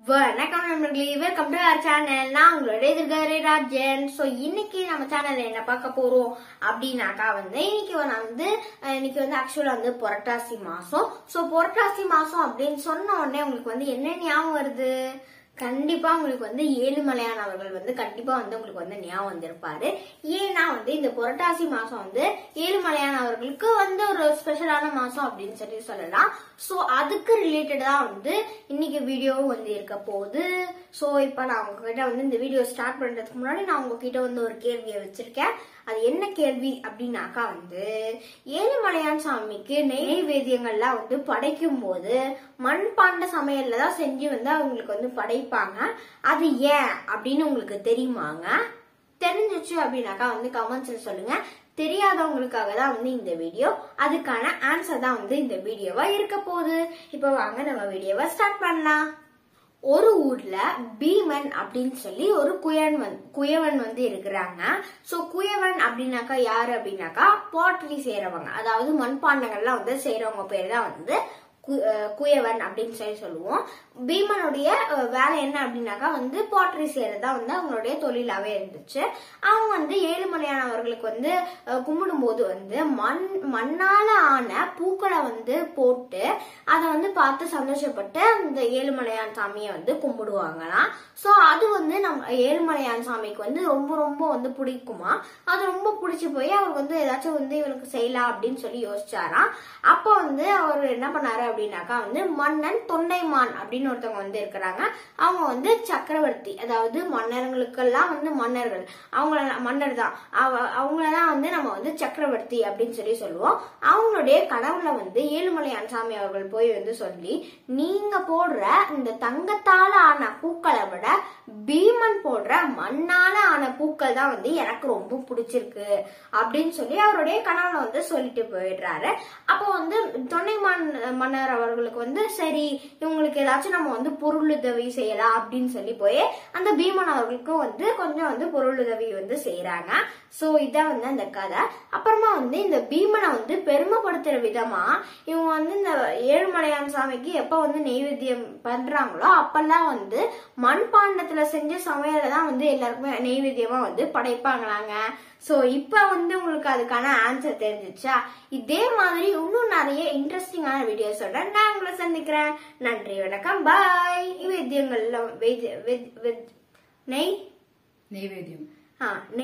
வணக்கம் நண்பர்களே welcome to our channel நான் உங்களோட எதிர்காரி ராஜன் ஸோ இன்னைக்கு நம்ம சேனல்ல என்ன பார்க்க போறோம் அப்படின்னாக்கா வந்து இன்னைக்கு நான் வந்து அஹ், இன்னைக்கு வந்து ஆக்சுவலா வந்து புரட்டாசி மாசம் ஸோ புரட்டாசி மாசம் அப்படின்னு சொன்ன உடனே உங்களுக்கு வந்து என்ன ஞாபகம் வருது கண்டிப்பா உங்களுக்கு வந்து ஏழுமலையான் அவர்கள் வந்து கண்டிப்பா வந்து உங்களுக்கு வந்து ஞாபகம் வந்திருப்பாரு ஏன்னா வந்து இந்த புரட்டாசி மாசம் வந்து ஏழுமலையான் அவர்களுக்கு வந்து ஒரு ஸ்பெஷலான மாசம் அப்படின்னு சொல்லி சொல்லலாம் சோ அதுக்கு ரிலேட்டடா வந்து இன்னைக்கு வீடியோவும் வந்து இருக்க போகுது சோ இப்ப நான் உங்ககிட்ட வந்து இந்த வீடியோ ஸ்டார்ட் பண்றதுக்கு முன்னாடி நான் உங்ககிட்ட வந்து ஒரு கேள்வியை வச்சிருக்கேன் அது என்ன கேள்வி அப்படின்னாக்கா வந்து ஏழுமலையான் சாமிக்கு நெய்வேத்தியங்கள்லாம் வந்து படைக்கும் போது மண்பாண்ட சமையல்ல தான் செஞ்சு வந்து அவங்களுக்கு வந்து படைப்பாங்க அது ஏன் அப்படின்னு உங்களுக்கு தெரியுமாங்க தெரிஞ்சிச்சு அப்படின்னாக்கா வந்து கமெண்ட்ஸ்ல சொல்லுங்க தெரியாதவங்களுக்காக தான் வந்து இந்த வீடியோ அதுக்கான ஆன்சர் தான் வந்து இந்த வீடியோவா இருக்க போகுது இப்போ வாங்க நம்ம வீடியோவை ஸ்டார்ட் பண்ணலாம் ஒரு ஊர்ல பீமன் அப்படின்னு சொல்லி ஒரு குயவன் குயவன் வந்து இருக்கிறாங்க சோ குயவன் அப்படின்னாக்கா யாரு அப்படின்னாக்கா பாட்ரி செய்யறவங்க அதாவது மண்பாண்டங்கள்லாம் வந்து செய்யறவங்க பேர் தான் வந்து கு- அஹ் குயவன் அப்படின்னு சொல்லி சொல்லுவோம் பீமனுடைய அஹ், வேலை என்ன அப்படின்னாக்கா வந்து பாட்ரி செய்யறது தான் வந்து அவங்களுடைய தொழிலாவே இருந்துச்சு அவங்க வந்து ஏழுமலையான் அவர்களுக்கு வந்து அஹ், கும்பிடும்போது வந்து மண் மண்ணால ஆன பூக்களை வந்து போட்டு அதை வந்து பார்த்து சந்தோஷப்பட்டு அந்த ஏழுமலையான் சாமியை வந்து கும்பிடுவாங்களாம் சோ அது வந்து நம்ம ஏழுமலையான் சாமிக்கு வந்து ரொம்ப ரொம்ப வந்து பிடிக்குமா அது ரொம்ப பிடிச்சு போய் அவர் வந்து ஏதாச்சும் வந்து இவனுக்கு செய்யலாம் அப்படின்னு சொல்லி யோசிச்சாராம் அப்போ வந்து அவர் என்ன பண்ணாரு அப்படின்னாக்கா வந்து மன்னன் தொண்டைமான் அப்படின்னு ஒருத்தவங்க வந்து இருக்கிறாங்க அவங்க வந்து சக்கரவர்த்தி அதாவது மன்னர்களுக்கெல்லாம் வந்து மன்னர்கள் அவங்கள மன்னர் தான் அவ- அவங்களதான் வந்து நம்ம வந்து சக்கரவர்த்தி அப்படின்னு சொல்லி சொல்லுவோம் அவங்களுடைய கனவுல வந்து ஏழுமலையான் சாமி அவர்கள் போய் வந்து சொல்லி நீங்க போடுற இந்த தங்கத்தால ஆன பூக்களை விட பீமன் போடுற மண்ணால ஆன பூக்கள் தான் வந்து எனக்கு ரொம்ப பிடிச்சிருக்கு அப்படின்னு சொல்லி அவருடைய கனவுல வந்து சொல்லிட்டு போயிடுறாரு அப்போ வந்து தொண்டைமான் மன்னர் அவர்களுக்கு வந்து சரி இவங்களுக்கு ஏதாச்சும் நம்ம வந்து பொருளுதவி செய்யலாம் அப்படின்னு சொல்லி போய் அந்த பீமன் அவர்களுக்கும் வந்து கொஞ்சம் வந்து பொருளுதவி வந்து செய்யறாங்க சோ இதான் வந்து அந்த கதை அப்புறமா வந்து இந்த பீமனை வந்து பெருமைப்படுத்துற விதமா இவங்க வந்து இந்த ஏழுமலையான் சாமிக்கு எப்ப வந்து நெய்வேத்தியம் பண்றாங்களோ அப்பெல்லாம் வந்து மண்பாண்டத்துல செஞ்ச சமையலை தான் வந்து எல்லாருக்குமே நெய்வேத்தியமா வந்து படைப்பாங்களாங்க சோ இப்ப வந்து உங்களுக்கு அதுக்கான ஆன்சர் தெரிஞ்சிச்சா இதே மாதிரி இன்னும் நிறைய இன்ட்ரெஸ்டிங்கான வீடியோஸோட நான் உங்களை சந்திக்கிறேன் நன்றி வணக்கம் பாய் நெய்வேத்தியங்கள்ல வெஜ் வெஜ் வெஜ் நெய் நைவேத்தியம் ஆ நெய்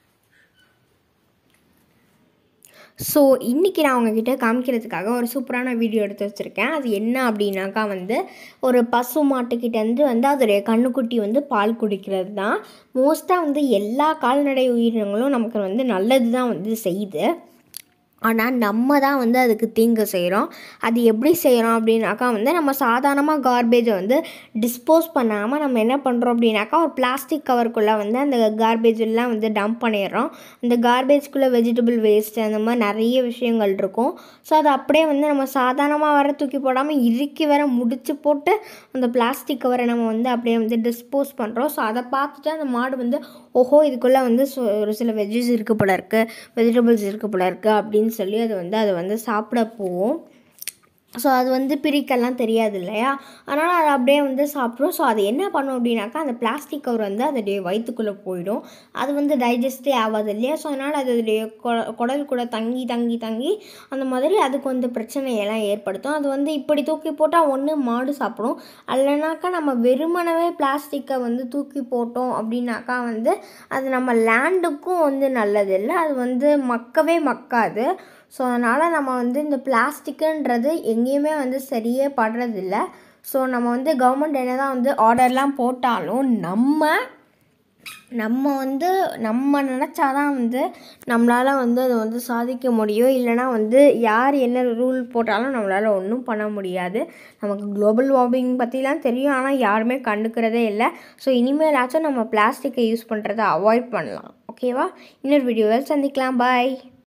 ஸோ இன்றைக்கி நான் உங்ககிட்ட காமிக்கிறதுக்காக ஒரு சூப்பரான வீடியோ எடுத்து வச்சுருக்கேன் அது என்ன அப்படின்னாக்கா வந்து ஒரு பசு மாட்டுக்கிட்டேருந்து வந்து அதோடைய கண்ணுக்குட்டி வந்து பால் குடிக்கிறது தான் மோஸ்ட்டாக வந்து எல்லா கால்நடை உயிரினங்களும் நமக்கு வந்து நல்லது தான் வந்து செய்யுது ஆனால் நம்ம தான் வந்து அதுக்கு தீங்கு செய்கிறோம் அது எப்படி செய்கிறோம் அப்படின்னாக்கா வந்து நம்ம சாதாரணமாக கார்பேஜை வந்து டிஸ்போஸ் பண்ணாமல் நம்ம என்ன பண்ணுறோம் அப்படின்னாக்கா ஒரு பிளாஸ்டிக் கவருக்குள்ளே வந்து அந்த garbage எல்லாம் வந்து டம்ப் பண்ணிடுறோம் அந்த கார்பேஜ்குள்ளே வெஜிடபிள் வேஸ்ட் அந்த மாதிரி நிறைய விஷயங்கள் இருக்கும் ஸோ அதை அப்படியே வந்து நம்ம சாதாரணமாக வர தூக்கி போடாமல் இறுக்கி வர முடிச்சு போட்டு அந்த பிளாஸ்டிக் கவரை நம்ம வந்து அப்படியே வந்து டிஸ்போஸ் பண்ணுறோம் ஸோ அதை பார்த்துட்டு அந்த மாடு வந்து ஓஹோ இதுக்குள்ளே வந்து சு- ஒரு சில வெஜ்ஜஸ் இருக்கு போல இருக்கு வெஜிடபிள்ஸ் இருக்கு போல இருக்கு அப்படின்னு சொல்லி அது வந்து அதை வந்து சாப்பிட போகும் ஸோ அது வந்து பிரிக்கலாம் தெரியாது இல்லையா அதனால் அதை அப்படியே வந்து சாப்பிட்ரும் ஸோ அது என்ன பண்ணும் அப்படின்னாக்கா அந்த பிளாஸ்டிக் கவர் வந்து அதோடைய வயிற்றுக்குள்ளே போயிடும் அது வந்து டைஜஸ்டே ஆகாது இல்லையா ஸோ அதனால் அதோடைய கொ- குடல் கூட தங்கி தங்கி தங்கி அந்த மாதிரி அதுக்கு வந்து பிரச்சனையெல்லாம் ஏற்படுத்தும் அது வந்து இப்படி தூக்கி போட்டால் ஒன்று மாடு சாப்பிடும் இல்லைனாக்கா நம்ம வெறுமனவே பிளாஸ்டிக்கை வந்து தூக்கி போட்டோம் அப்படின்னாக்கா வந்து அது நம்ம லேண்டுக்கும் வந்து நல்லது இல்லை அது வந்து மக்கவே மக்காது ஸோ அதனால் நம்ம வந்து இந்த பிளாஸ்டிக்குன்றது எங்கேயுமே வந்து சரியே படுறதில்ல ஸோ நம்ம வந்து கவர்மெண்ட் என்ன தான் வந்து ஆர்டர்லாம் போட்டாலும் நம்ம நம்ம வந்து நம்ம நினச்சாதான் வந்து நம்மளால் வந்து அதை வந்து சாதிக்க முடியும் இல்லைனா வந்து யார் என்ன ரூல் போட்டாலும் நம்மளால் ஒன்றும் பண்ண முடியாது நமக்கு குளோபல் வார்மிங் பற்றிலாம் தெரியும் ஆனால் யாருமே கண்டுக்கிறதே இல்லை ஸோ இனிமேலாச்சும் நம்ம பிளாஸ்டிக்கை யூஸ் பண்ணுறதை அவாய்ட் பண்ணலாம் ஓகேவா இன்னொரு வீடியோவில் சந்திக்கலாம் பாய்